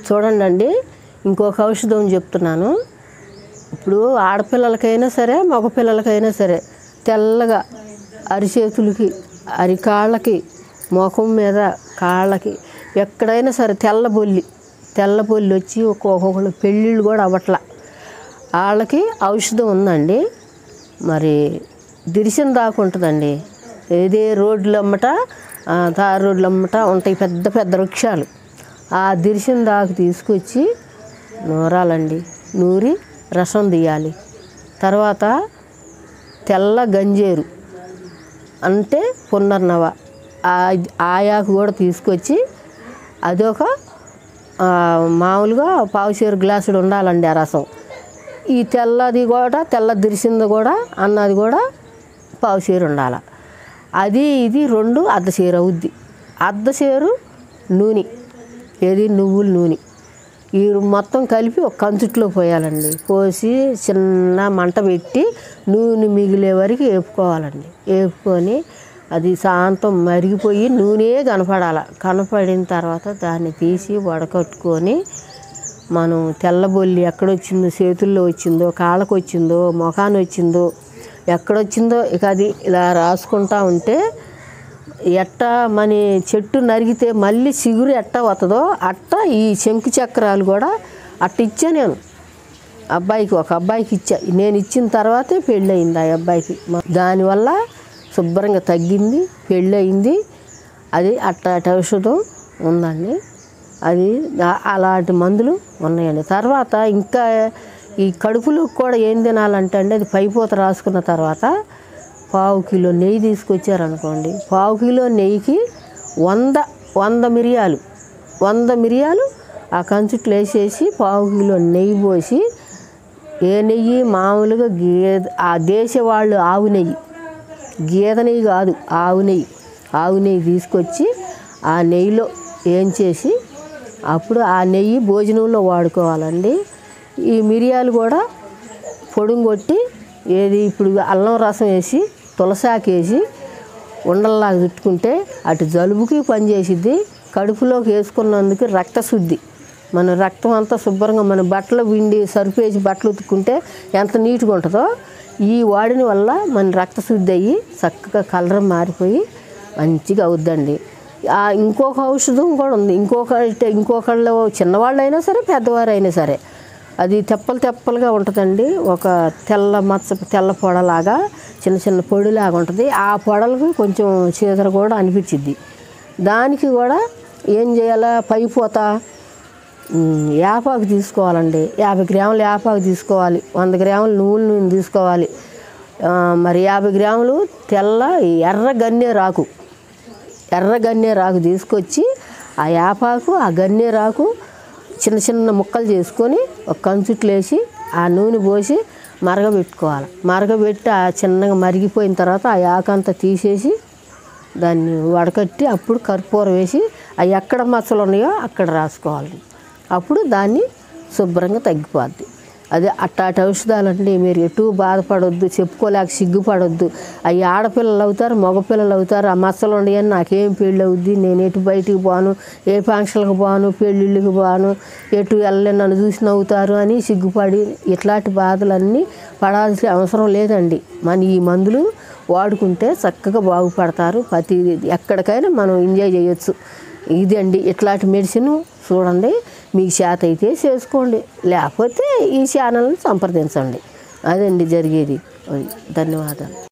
చూడండి అండి ఇంకొక ఔషధం చెప్తున్నాను ఇప్పుడు ఆడపిల్లలకైనా సరే మగపిల్లలకైనా సరే తెల్లగా అరిచేతులకి అరికాళ్ళకి ముఖం మీద కాళ్ళకి ఎక్కడైనా సరే తెల్ల బొల్లి తెల్ల బొల్లి వచ్చి ఒక్కొక్కళ్ళు పెళ్ళిళ్ళు కూడా అవ్వట్ల వాళ్ళకి ఔషధం ఉందండి మరి దిరిసిన దాకా ఉంటుందండి ఏదే రోడ్లు అమ్మట ఆ, తార్ రోడ్లు అమ్మట ఉంటాయి పెద్ద పెద్ద వృక్షాలు ఆ దిరిసిన దాకా తీసుకొచ్చి నూరాలండి నూరి రసం తీయాలి తర్వాత తెల్ల గంజేరు అంటే పునర్నవ ఆ- ఆయాకు కూడా తీసుకొచ్చి అదొక ఆ, మామూలుగా పావుచేరు గ్లాసుడు ఉండాలండి ఆ రసం ఈ తెల్లది కూడా తెల్ల దిరిసింది కూడా అన్నది కూడా పావుచేరు ఉండాలి అది ఇది రెండు అర్ధచేరు అవుద్ది అర్ధచేరు నూనె ఏది నువ్వుల నూనె ఈ మొత్తం కలిపి ఒక కంచుట్లో పోయాలండి పోసి చిన్న మంట పెట్టి నూనె మిగిలే వరకు వేపుకోవాలండి వేపుకొని అది శాంతం మరిగిపోయి నూనె కనపడాల కనపడిన తర్వాత దాన్ని తీసి వడకట్టుకొని మనం తెల్లబొల్లి ఎక్కడొచ్చిందో చేతుల్లో వచ్చిందో కాళ్ళకు వచ్చిందో ముఖాన్ని వచ్చిందో ఎక్కడొచ్చిందో ఇక అది ఇలా రాసుకుంటా ఉంటే ఎట్ట మన చెట్టు నరిగితే మళ్ళీ చిగురు ఎట్ట వస్తుందో అట్ట ఈ శంకు చక్రాలు కూడా అట్ట ఇచ్చా నేను అబ్బాయికి ఒక అబ్బాయికి ఇచ్చా నేను ఇచ్చిన తర్వాతే పెళ్ళి అయింది ఆ అబ్బాయికి మ- దానివల్ల శుభ్రంగా తగ్గింది పెళ్ళి అయింది అది అట్ట ఔషధం ఉందండి అది ఆ- అలాంటి మందులు ఉన్నాయండి తర్వాత ఇంకా ఈ కడుపులో కూడా ఏం తినాలంటే అండి అది పైపోత రాసుకున్న తర్వాత పావు కిలో నెయ్యి తీసుకొచ్చారనుకోండి పావు కిలో నెయ్యికి వంద వంద మిరియాలు వంద మిరియాలు ఆ కంచుట్లో వేసేసి పావు కిలో నెయ్యి పోసి ఏ నెయ్యి మామూలుగా గేదె ఆ దేశ వాళ్ళు ఆవు నెయ్యి గేదె నెయ్యి కాదు ఆవు నెయ్యి ఆవు నెయ్యి తీసుకొచ్చి ఆ నెయ్యిలో ఏం చేసి అప్పుడు ఆ నెయ్యి భోజనంలో వాడుకోవాలండి ఈ మిరియాలు కూడా పొడుం కొట్టి ఏది ఇప్పుడు అల్లం రసం వేసి తులసాకు వేసి ఉండల్లాగా చుట్టుకుంటే అటు జలుబుకి పనిచేసిద్ది కడుపులోకి వేసుకున్నందుకు రక్తశుద్ధి మన రక్తం అంతా శుభ్రంగా మన బట్టలు విండి సరిపేసి బట్టలు ఉతుక్కుంటే ఎంత నీట్గా ఉంటుందో ఈ వాడిన వల్ల మన రక్తశుద్ధి అయ్యి చక్కగా కలర్ మారిపోయి మంచిగా అవుద్దండి ఆ ఇంకొక ఔషధం కూడా ఉంది ఇంకొక ఇంకొకళ్ళు చిన్నవాళ్ళు అయినా సరే పెద్దవారు అయినా సరే అది తెప్పలు తెప్పలుగా ఉంటుందండి ఒక తెల్ల మచ్చ తెల్ల పొడలాగా చిన్న చిన్న పొడిలాగా ఉంటుంది ఆ పొడలకు కొంచెం చీదర కూడా అనిపించిద్ది దానికి కూడా ఏం చేయాలా పైపోత ఉమ్, యాపాకు తీసుకోవాలండి యాభై గ్రాములు యాపాకు తీసుకోవాలి వంద గ్రాములు నువ్వుల నూనె తీసుకోవాలి ఆ, మరి యాభై గ్రాములు తెల్ల ఎర్ర గన్నేరాకు ఎర్ర గన్నేరాకు తీసుకొచ్చి ఆ యాపాకు ఆ గన్నేరాకు చిన్న చిన్న ముక్కలు చేసుకొని ఒక కంచుట్లో వేసి ఆ నూనె పోసి మరగబెట్టుకోవాలి మరగబెట్టి ఆ చిన్నగా మరిగిపోయిన తర్వాత ఆ యాకంతా తీసేసి దాన్ని వడకట్టి అప్పుడు కర్పూరం వేసి అవి ఎక్కడ మచ్చలు ఉన్నాయో అక్కడ రాసుకోవాలి అప్పుడు దాన్ని శుభ్రంగా తగ్గిపోద్ది అదే అట్టాటి ఔషధాలండి మీరు ఎటు బాధపడొద్దు చెప్పుకోలేక సిగ్గుపడొద్దు అవి ఆడపిల్లలు అవుతారు మగపిల్లలు అవుతారు ఆ మచ్చలు ఉండయని నాకేం పెళ్ళి అవుద్ది నేను ఎటు బయటికి పోను ఏ ఫంక్షన్లకు పోను పెళ్ళిళ్ళకి పోను ఎటు వెళ్ళని నన్ను చూసి నవ్వుతారు అని సిగ్గుపడి ఇట్లాంటి బాధలన్నీ పడాల్సిన అవసరం లేదండి మన ఈ మందులు వాడుకుంటే చక్కగా బాగుపడతారు ప్రతి ఎక్కడికైనా మనం ఎంజాయ్ చేయొచ్చు ఇది అండి ఇట్లాంటి మెడిసిన్ చూడండి మీకు చేత అయితే చేసుకోండి లేకపోతే ఈ ఛానల్ని సంప్రదించండి అదండి జరిగేది అది. ధన్యవాదాలు